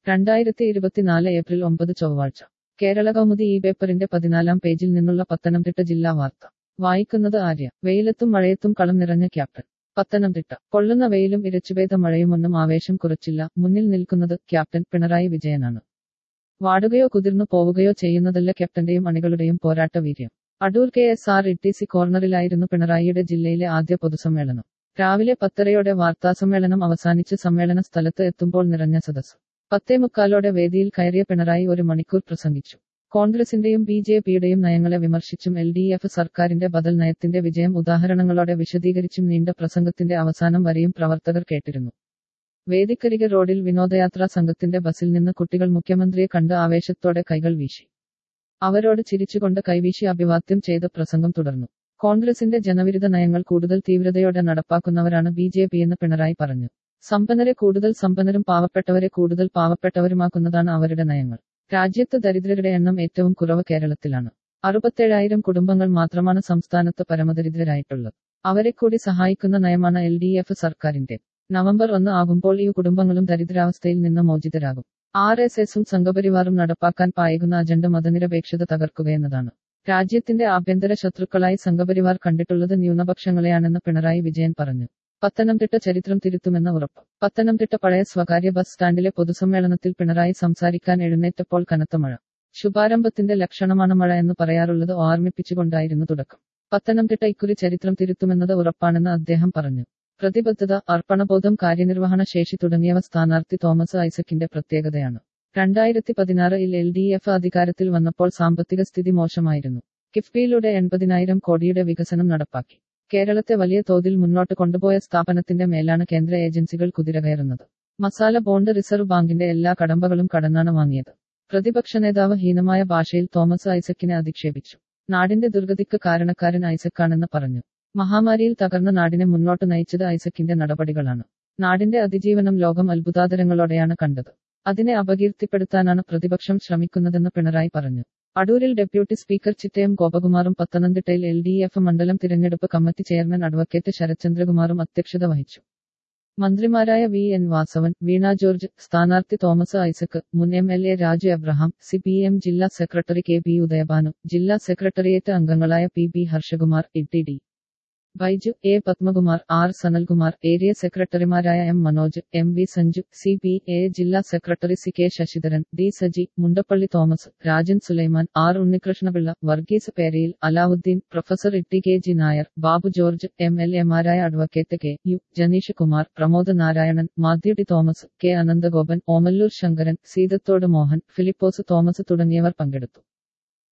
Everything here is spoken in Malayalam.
രണ്ടായിരത്തി ഇരുപത്തിനാല് ഏപ്രിൽ ഒമ്പത് ചൊവ്വാഴ്ച കേരള കൗമുദി ഈ പേപ്പറിന്റെ പതിനാലാം പേജിൽ നിന്നുള്ള പത്തനംതിട്ട ജില്ലാ വാർത്ത വായിക്കുന്നത് ആര്യ വെയിലത്തും മഴയത്തും കളം നിറഞ്ഞ ക്യാപ്റ്റൻ പത്തനംതിട്ട കൊള്ളുന്ന വെയിലും ഇരച്ചുപെയ്ത മഴയുമൊന്നും ആവേശം കുറച്ചില്ല മുന്നിൽ നിൽക്കുന്നത് ക്യാപ്റ്റൻ പിണറായി വിജയനാണ് വാടുകയോ കുതിർന്നു പോവുകയോ ചെയ്യുന്നതല്ല ക്യാപ്റ്റന്റെയും അണികളുടെയും പോരാട്ട വീര്യം Adoor K S R E T C കോർണറിലായിരുന്നു പിണറായിയുടെ ജില്ലയിലെ ആദ്യ പൊതുസമ്മേളനം രാവിലെ പത്തരയോടെ വാർത്താസമ്മേളനം അവസാനിച്ച് സമ്മേളന സ്ഥലത്ത് എത്തുമ്പോൾ നിറഞ്ഞ സദസ് പത്തേമുക്കാലോടെ വേദിയിൽ കയറിയ പിണറായി ഒരു മണിക്കൂർ പ്രസംഗിച്ചു കോൺഗ്രസിന്റെയും ബി ജെ പിയുടെയും നയങ്ങളെ വിമർശിച്ചും എൽ ഡി എഫ് സർക്കാരിന്റെ ബദൽ നയത്തിന്റെ വിജയം ഉദാഹരണങ്ങളോടെ വിശദീകരിച്ചും നീണ്ട പ്രസംഗത്തിന്റെ അവസാനം വരെയും പ്രവർത്തകർ കേട്ടിരുന്നു വേദിക്കരികെ റോഡിൽ വിനോദയാത്രാ സംഘത്തിന്റെ ബസിൽ നിന്ന് കുട്ടികൾ മുഖ്യമന്ത്രിയെ കണ്ട് ആവേശത്തോടെ കൈകൾ വീശി അവരോട് ചിരിച്ചുകൊണ്ട് കൈവീശി അഭിവാദ്യം ചെയ്ത് പ്രസംഗം തുടർന്നു കോൺഗ്രസിന്റെ ജനവിരുദ്ധ നയങ്ങൾ കൂടുതൽ തീവ്രതയോടെ നടപ്പാക്കുന്നവരാണ് ബി ജെ പിയെന്ന് പിണറായി പറഞ്ഞു സമ്പന്നരെ കൂടുതൽ സമ്പന്നരും പാവപ്പെട്ടവരെ കൂടുതൽ പാവപ്പെട്ടവരുമാക്കുന്നതാണ് അവരുടെ നയങ്ങൾ രാജ്യത്ത് ദരിദ്രരുടെ എണ്ണം ഏറ്റവും കുറവ് കേരളത്തിലാണ് അറുപത്തേഴായിരം കുടുംബങ്ങൾ മാത്രമാണ് സംസ്ഥാനത്ത് പരമദരിദ്രരായിട്ടുള്ളത് അവരെ കൂടി സഹായിക്കുന്ന നയമാണ് എൽ ഡി എഫ് സർക്കാരിന്റെ നവംബർ ഒന്ന് ആകുമ്പോൾ ഈ കുടുംബങ്ങളും ദരിദ്രാവസ്ഥയിൽ നിന്ന് മോചിതരാകും ആർ എസ് എസും സംഘപരിവാറും നടപ്പാക്കാൻ പായുന്ന അജണ്ട മതനിരപേക്ഷത തകർക്കുകയെന്നതാണ് രാജ്യത്തിന്റെ ആഭ്യന്തര ശത്രുക്കളായി സംഘപരിവാർ കണ്ടിട്ടുള്ളത് ന്യൂനപക്ഷങ്ങളെയാണെന്ന് പിണറായി വിജയൻ പറഞ്ഞു പത്തനംതിട്ട ചരിത്രം തിരുത്തുമെന്ന ഉറപ്പ് പത്തനംതിട്ട പഴയ സ്വകാര്യ ബസ് സ്റ്റാൻഡിലെ പൊതുസമ്മേളനത്തിൽ പിണറായി സംസാരിക്കാൻ എഴുന്നേറ്റപ്പോൾ കനത്ത മഴ ശുഭാരംഭത്തിന്റെ ലക്ഷണമാണ് മഴ എന്ന് പറയാറുള്ളത് ഓർമ്മിപ്പിച്ചുകൊണ്ടായിരുന്നു തുടക്കം പത്തനംതിട്ട ഇക്കുറി ചരിത്രം തിരുത്തുമെന്നത് ഉറപ്പാണെന്ന് അദ്ദേഹം പറഞ്ഞു പ്രതിബദ്ധത അർപ്പണബോധം കാര്യനിർവഹണ ശേഷി തുടങ്ങിയവ സ്ഥാനാർത്ഥി തോമസ് ഐസക്കിന്റെ പ്രത്യേകതയാണ് രണ്ടായിരത്തി പതിനാറിൽ എൽ ഡി എഫ് അധികാരത്തിൽ വന്നപ്പോൾ സാമ്പത്തിക സ്ഥിതി മോശമായിരുന്നു കിഫ്ബിയിലൂടെ എൺപതിനായിരം കോടിയുടെ വികസനം നടപ്പാക്കി കേരളത്തെ വലിയ തോതിൽ മുന്നോട്ട് കൊണ്ടുപോയ സ്ഥാപനത്തിന്റെ മേലാണ് കേന്ദ്ര ഏജൻസികൾ കുതിരകയറുന്നത് മസാല ബോണ്ട് റിസർവ് ബാങ്കിന്റെ എല്ലാ കടമ്പകളും കടന്നാണ് വാങ്ങിയത് പ്രതിപക്ഷ നേതാവ് ഹീനമായ ഭാഷയിൽ തോമസ് ഐസക്കിനെ അധിക്ഷേപിച്ചു നാടിന്റെ ദുർഗതിക്ക് കാരണക്കാരൻ ഐസക്കാണെന്ന് പറഞ്ഞു മഹാമാരിയിൽ തകർന്ന നാടിനെ മുന്നോട്ട് നയിച്ചത് ഐസക്കിന്റെ നടപടികളാണ് നാടിന്റെ അതിജീവനം ലോകം അത്ഭുതാതരങ്ങളോടെയാണ് കണ്ടത് അതിനെ അപകീർത്തിപ്പെടുത്താനാണ് പ്രതിപക്ഷം ശ്രമിക്കുന്നതെന്ന് പിണറായി പറഞ്ഞു അടൂരിൽ ഡെപ്യൂട്ടി സ്പീക്കർ ചിറ്റയം ഗോപകുമാറും പത്തനംതിട്ടയിൽ എൽ ഡി എഫ് മണ്ഡലം തിരഞ്ഞെടുപ്പ് കമ്മിറ്റി ചെയർമാൻ അഡ്വക്കേറ്റ് ശരത്ചന്ദ്രകുമാറും അധ്യക്ഷത വഹിച്ചു മന്ത്രിമാരായ വി എൻ വാസവൻ വീണ ജോർജ് സ്ഥാനാർത്ഥി തോമസ് ഐസക് മുൻ M L A Raju Abraham C P M ജില്ലാ സെക്രട്ടറി കെ പി ഉദയഭാനു ജില്ലാ സെക്രട്ടേറിയറ്റ് അംഗങ്ങളായ P B Harshakumar E T D Baiju A Padmakumar R Sanalkumar area സെക്രട്ടറിമാരായ M Manoj M V Sanju C P A ജില്ലാ secretary C K Sasidharan D Saji Mundappally Thomas Rajan Sulaiman R Unnikrishnapillai Varghese Perayil Alavudheen professor Itty K G Nair Babu George M L എമാരായ advocate K U Janeesh Kumar Pramod Narayanan Mathew T Thomas K Ananthagopan Omallur Sankaran Seethathodu Mohan Philipose Thomas തുടങ്ങിയവർ പങ്കെടുത്തു